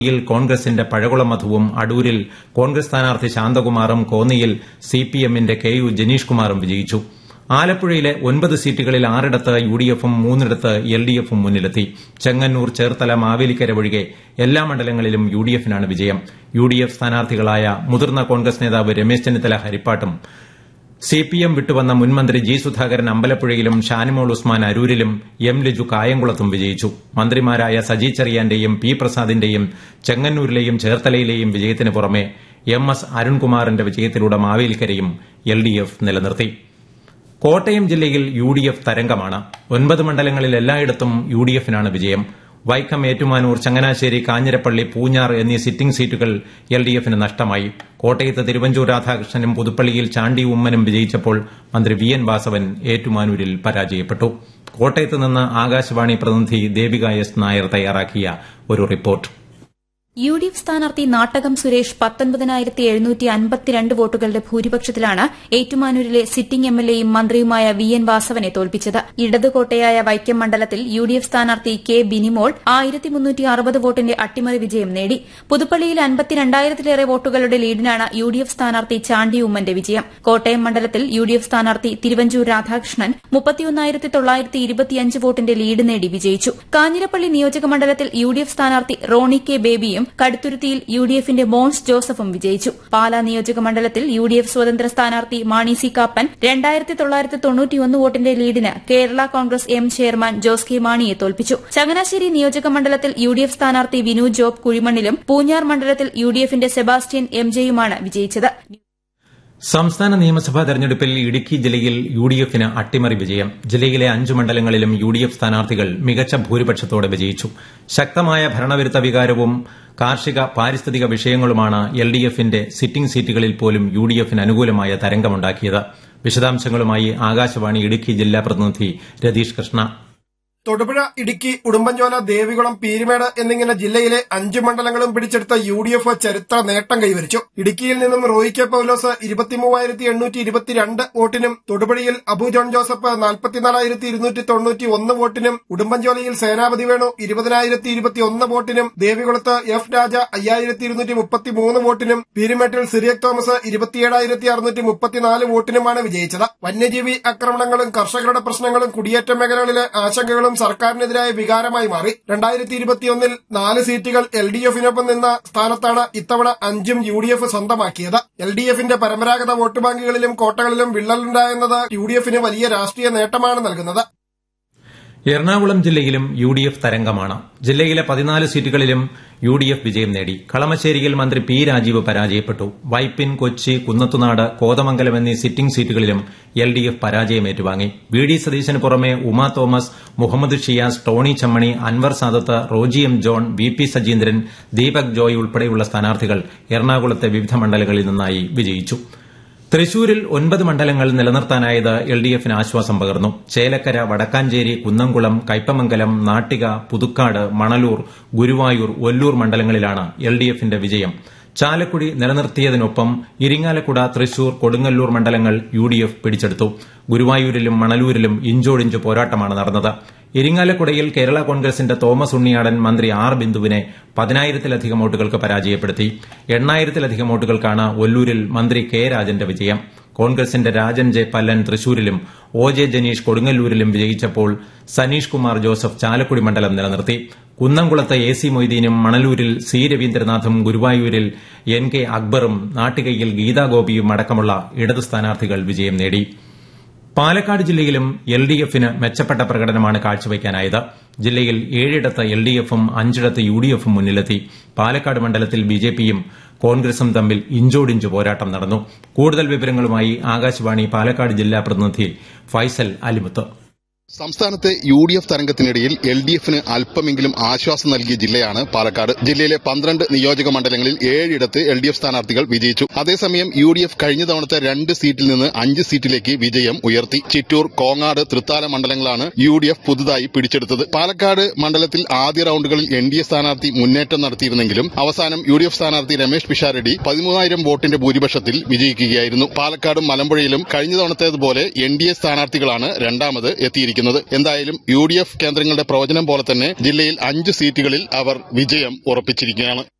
യിൽ കോൺഗ്രസിന്റെ പഴകുളം മധുവും അടൂരിൽ കോൺഗ്രസ് സ്ഥാനാർത്ഥി ശാന്തകുമാറും കോന്നിയിൽ സിപിഎമ്മിന്റെ കെ യു ജനീഷ് കുമാറും വിജയിച്ചു ആലപ്പുഴയിലെ ഒൻപത് സീറ്റുകളിൽ ആറിടത്ത് യുഡിഎഫും മൂന്നിടത്ത് എൽഡിഎഫും മുന്നിലെത്തി ചെങ്ങന്നൂർ ചേർത്തല മാവേലിക്കര ഒഴികെ എല്ലാ മണ്ഡലങ്ങളിലും യുഡിഎഫിനാണ് വിജയം യുഡിഎഫ് സ്ഥാനാർത്ഥികളായ മുതിർന്ന കോൺഗ്രസ് നേതാവ് രമേശ് ചെന്നിത്തല ഹരിപ്പാട്ടും സിപിഎം വിട്ടുവന്ന മുൻമന്ത്രി ജി സുധാകരൻ അമ്പലപ്പുഴയിലും ഷാനിമോൾ ഉസ്മാൻ അരൂരിലും എം ലിജു കായംകുളത്തും വിജയിച്ചു മന്ത്രിമാരായ സജി ചെറിയാന്റെയും പി പ്രസാദിന്റെയും ചെങ്ങന്നൂരിലെയും ചേർത്തലയിലെയും വിജയത്തിന് പുറമെ എം എസ് അരുൺകുമാറിന്റെ വിജയത്തിലൂടെ മാവേലിക്കരയും എൽഡിഎഫ് നിലനിർത്തി കോട്ടയം ജില്ലയിൽ യുഡിഎഫ് തരംഗമാണ് ഒൻപത് മണ്ഡലങ്ങളിൽ എല്ലായിടത്തും യുഡിഎഫിനാണ് വിജയം വൈക്കം ഏറ്റുമാനൂർ ചങ്ങനാശ്ശേരി കാഞ്ഞിരപ്പള്ളി പൂഞ്ഞാർ എന്നീ സിറ്റിംഗ് സീറ്റുകൾ എൽഡിഎഫിന് നഷ്ടമായി കോട്ടയത്ത് തിരുവഞ്ചൂർ രാധാകൃഷ്ണനും പുതുപ്പള്ളിയിൽ ചാണ്ടി ഉമ്മനും വിജയിച്ചപ്പോൾ മന്ത്രി വി എൻ വാസവൻ ഏറ്റുമാനൂരിൽ പരാജയപ്പെട്ടു കോട്ടയത്ത് നിന്ന് ആകാശവാണി പ്രതിനിധി ദേവിക എസ് നായർ തയ്യാറാക്കിയ ഒരു റിപ്പോർട്ട് യു ഡി എഫ് സ്ഥാനാർത്ഥി നാട്ടകം സുരേഷ് പത്തൊൻപതിനായിരത്തി എഴുന്നൂറ്റി അൻപത്തിരണ്ട് വോട്ടുകളുടെ ഭൂരിപക്ഷത്തിലാണ് ഏറ്റുമാനൂരിലെ സിറ്റിംഗ് എം എൽ എയും മന്ത്രിയുമായ വി എൻ വാസവനെ തോൽപ്പിച്ചത് ഇടതുകോട്ടയായ വൈക്കം മണ്ഡലത്തിൽ യു ഡി എഫ് സ്ഥാനാർത്ഥി കെ ബിനിമോൾ ആയിരത്തി മുന്നൂറ്റി അറുപത് വോട്ടിന്റെ അട്ടിമറി വിജയം നേടി പുതുപ്പള്ളിയിൽ അൻപത്തിരണ്ടായിരത്തിലേറെ വോട്ടുകളുടെ ലീഡിനാണ് യു ഡി എഫ് സ്ഥാനാർത്ഥി ചാണ്ടി ഉമ്മന്റെ വിജയം കോട്ടയം മണ്ഡലത്തിൽ യു ഡി എഫ് സ്ഥാനാർത്ഥി തിരുവഞ്ചൂർ രാധാകൃഷ്ണൻ മുപ്പത്തിയൊന്നായിരത്തി തൊള്ളായിരത്തി ഇരുപത്തിയഞ്ച് വോട്ടിന്റെ ലീഡ് നേടി വിജയിച്ചു കാഞ്ഞിരപ്പള്ളി നിയോജക മണ്ഡലത്തിൽ യു ഡി എഫ് സ്ഥാനാർത്ഥി റോണി കെ ബേബിയും കടുത്തുരുത്തിയിൽ യു ഡി എഫിന്റെ മോൻസ് ജോസഫും വിജയിച്ചു പാലാ നിയോജക മണ്ഡലത്തിൽ യു ഡി എഫ് സ്വതന്ത്ര സ്ഥാനാർത്ഥി മാണി സി കാപ്പൻ രണ്ടായിരത്തി തൊള്ളായിരത്തി തൊണ്ണൂറ്റിയൊന്ന് വോട്ടിന്റെ ലീഡിന് Kerala Congress M chairman Jose K മാണിയെ തോൽപ്പിച്ചു ചങ്ങനാശ്ശേരി നിയോജക മണ്ഡലത്തിൽ യു ഡി എഫ് സ്ഥാനാർത്ഥി വിനു ജോബ് കുഴിമണ്ണിലും പൂഞ്ഞാർ മണ്ഡലത്തിൽ യു ഡി എഫിന്റെ സെബാസ്റ്റ്യൻ എം ജെയുമാണ് വിജയിച്ചത് സംസ്ഥാന നിയമസഭാ തെരഞ്ഞെടുപ്പിൽ ഇടുക്കി ജില്ലയിൽ യു ഡി എഫിന് അട്ടിമറി വിജയം ജില്ലയിലെ അഞ്ച് മണ്ഡലങ്ങളിലും യു ഡി എഫ് സ്ഥാനാർത്ഥികൾ മികച്ച ഭൂരിപക്ഷത്തോടെ വിജയിച്ചു ശക്തമായ ഭരണവിരുദ്ധ വികാരവും കാർഷിക പാരിസ്ഥിതിക വിഷയങ്ങളുമാണ് എൽ ഡി എഫിന്റെ സിറ്റിംഗ് സീറ്റുകളിൽ പോലും യു ഡി എഫിന് അനുകൂലമായ തരംഗമുണ്ടാക്കിയത് വിശദാംശങ്ങളുമായി ആകാശവാണി ഇടുക്കി ജില്ലാ പ്രതിനിധി രതീഷ് കൃഷ്ണ തൊടുപുഴ ഇടുക്കി ഉടുമ്പൻചോല ദേവികുളം പീരുമേട് എന്നിങ്ങനെ ജില്ലയിലെ അഞ്ചു മണ്ഡലങ്ങളും പിടിച്ചെടുത്ത യു ഡി എഫ് ചരിത്ര നേട്ടം കൈവരിച്ചു ഇടുക്കിയിൽ നിന്നും റോയി കെ പൌലോസ് ഇരുപത്തിമൂവായിരത്തി എണ്ണൂറ്റി ഇരുപത്തിരണ്ട് വോട്ടിനും തൊടുപുഴയിൽ അബു ജോൺ ജോസഫ് നാൽപ്പത്തിനാലായിരത്തി ഇരുന്നൂറ്റി തൊണ്ണൂറ്റി ഒന്ന് വോട്ടിനും ഉടുമ്പൻചോലയിൽ സേനാപതി വേണു ഇരുപതിനായിരത്തി ഇരുപത്തി ഒന്ന് വോട്ടിനും ദേവികുളത്ത് എഫ് രാജ അയ്യായിരത്തി ഇരുന്നൂറ്റി മുപ്പത്തി മൂന്ന് വോട്ടിനും പീരുമേട്ടിൽ സിറിയക് തോമസ് ഇരുപത്തിയേഴായിരത്തി അറുന്നൂറ്റി മുപ്പത്തിനാല് വോട്ടിനുമാണ് വിജയിച്ചത് വന്യജീവി ആക്രമണങ്ങളും കർഷകരുടെ പ്രശ്നങ്ങളും കുടിയേറ്റ മേഖലകളിലെ ആശങ്കകളും സർക്കാരിനെതിരായ വികാരമായി മാറി രണ്ടായിരത്തി ഇരുപത്തിയൊന്നിൽ നാല് സീറ്റുകൾ എൽ ഡി എഫിനൊപ്പം നിന്ന സ്ഥാനത്താണ് ഇത്തവണ അഞ്ചും യു ഡി എഫ് സ്വന്തമാക്കിയത് എൽ ഡി എഫിന്റെ പരമ്പരാഗത വോട്ട് ബാങ്കുകളിലും കോട്ടകളിലും വിള്ളലുണ്ടായെന്നത് യു ഡി എഫിന് വലിയ രാഷ്ട്രീയ നേട്ടമാണ് നൽകുന്നത് എറണാകുളം ജില്ലയിലും യു ഡി എഫ് തരംഗമാണ് ജില്ലയിലെ പതിനാല് സീറ്റുകളിലും യു ഡി എഫ് വിജയം നേടി കളമശ്ശേരിയിൽ മന്ത്രി പി രാജീവ് പരാജയപ്പെട്ടു വൈപ്പിൻ കൊച്ചി കുന്നത്തുനാട് കോതമംഗലം എന്നീ സിറ്റിംഗ് സീറ്റുകളിലും എൽ ഡി എഫ് പരാജയം ഏറ്റുവാങ്ങി വി ഡി സതീശന് പുറമെ Uma Thomas Muhammad Shiyas Tony Chammany Anwar Sadath Roji M John V P Sajeendran Deepak Joy ഉൾപ്പെടെയുള്ള സ്ഥാനാർത്ഥികൾ എറണാകുളത്തെ വിവിധ മണ്ഡലങ്ങളിൽ നിന്നായി വിജയിച്ചു തൃശൂരിൽ ഒൻപത് മണ്ഡലങ്ങൾ നിലനിർത്താനായത് എൽ ഡി എഫിന് ആശ്വാസം പകർന്നു ചേലക്കര വടക്കാഞ്ചേരി കുന്നംകുളം കയ്പമംഗലം നാട്ടിക പുതുക്കാട് മണലൂർ ഗുരുവായൂർ ഒല്ലൂർ മണ്ഡലങ്ങളിലാണ് എൽ ഡി എഫിന്റെ വിജയം ചാലക്കുടി നിലനിർത്തിയതിനൊപ്പം ഇരിങ്ങാലക്കുട തൃശൂർ കൊടുങ്ങല്ലൂർ മണ്ഡലങ്ങൾ യു ഡി എഫ് പിടിച്ചെടുത്തു ഗുരുവായൂരിലും മണലൂരിലും ഇഞ്ചോടിഞ്ച് പോരാട്ടമാണ് നടന്നത് ഇരിങ്ങാലക്കുടയിൽ കേരള കോൺഗ്രസിന്റെ തോമസ് ഉണ്ണിയാടൻ മന്ത്രി ആർ ബിന്ദുവിനെ പതിനായിരത്തിലധികം വോട്ടുകൾക്ക് പരാജയപ്പെടുത്തി എണ്ണായിരത്തിലധികം വോട്ടുകൾക്കാണ് ഒല്ലൂരിൽ മന്ത്രി കെ രാജന്റെ വിജയം കോൺഗ്രസിന്റെ രാജൻ ജെ പല്ലൻ തൃശൂരിലും ഒ ജെ ജനീഷ് കൊടുങ്ങല്ലൂരിലും വിജയിച്ചപ്പോൾ സനീഷ് കുമാർ ജോസഫ് ചാലക്കുടി മണ്ഡലം നിലനിർത്തി കുന്നംകുളത്ത് എ സി മൊയ്തീനും മണലൂരിൽ സി രവീന്ദ്രനാഥും ഗുരുവായൂരിൽ എൻ കെ അക്ബറും നാട്ടികയിൽ ഗീതാഗോപിയും അടക്കമുള്ള ഇടതു സ്ഥാനാർത്ഥികൾ വിജയം നേടി പാലക്കാട് ജില്ലയിലും എൽ ഡി എഫിന് മെച്ചപ്പെട്ട പ്രകടനമാണ് കാഴ്ചവയ്ക്കാനായത് ജില്ലയിൽ ഏഴിടത്ത് എൽ ഡി എഫും അഞ്ചിടത്ത് യു ഡി എഫും മുന്നിലെത്തി പാലക്കാട് മണ്ഡലത്തിൽ ബി ജെ പിയും കോൺഗ്രസും തമ്മിൽ ഇഞ്ചോടിഞ്ച് പോരാട്ടം നടന്നു കൂടുതൽ വിവരങ്ങളുമായി ആകാശവാണി പാലക്കാട് ജില്ലാ പ്രതിനിധി ഫൈസൽ അലിമുത്ത് സംസ്ഥാനത്തെ യു ഡി എഫ് തരംഗത്തിനിടയിൽ എൽ ഡി എഫിന് അല്പമെങ്കിലും ആശ്വാസം നൽകിയ ജില്ലയാണ് പാലക്കാട് ജില്ലയിലെ പന്ത്രണ്ട് നിയോജക മണ്ഡലങ്ങളിൽ ഏഴിടത്ത് എൽ ഡി എഫ് സ്ഥാനാർത്ഥികൾ വിജയിച്ചു അതേസമയം യു ഡി എഫ് കഴിഞ്ഞ തവണത്തെ രണ്ട് സീറ്റിൽ നിന്ന് അഞ്ച് സീറ്റിലേക്ക് വിജയം ഉയർത്തി ചിറ്റൂർ കോങ്ങാട് തൃത്താല മണ്ഡലങ്ങളാണ് യു ഡി എഫ് പുതുതായി പിടിച്ചെടുത്തത് പാലക്കാട് മണ്ഡലത്തിൽ ആദ്യ റൌണ്ടുകളിൽ എൻ ഡി എ സ്ഥാനാർത്ഥി മുന്നേറ്റം നടത്തിയിരുന്നെങ്കിലും അവസാനം യു ഡി എഫ് സ്ഥാനാർത്ഥി രമേശ് പിഷാരടി പതിമൂവായിരം വോട്ടിന്റെ ഭൂരിപക്ഷത്തിൽ വിജയിക്കുകയായിരുന്നു പാലക്കാടും മലമ്പുഴയിലും കഴിഞ്ഞ തവണത്തേതുപോലെ എൻ ഡി എ സ്ഥാനാർത്ഥികളാണ് രണ്ടാമത് എത്തിയിരിക്കുന്നത് മത്സരിക്കുന്നത് എന്തായാലും യു ഡി എഫ് കേന്ദ്രങ്ങളുടെ പ്രവചനം പോലെ തന്നെ ജില്ലയിൽ അഞ്ച് സീറ്റുകളിൽ അവർ വിജയം ഉറപ്പിച്ചിരിക്കുകയാണ്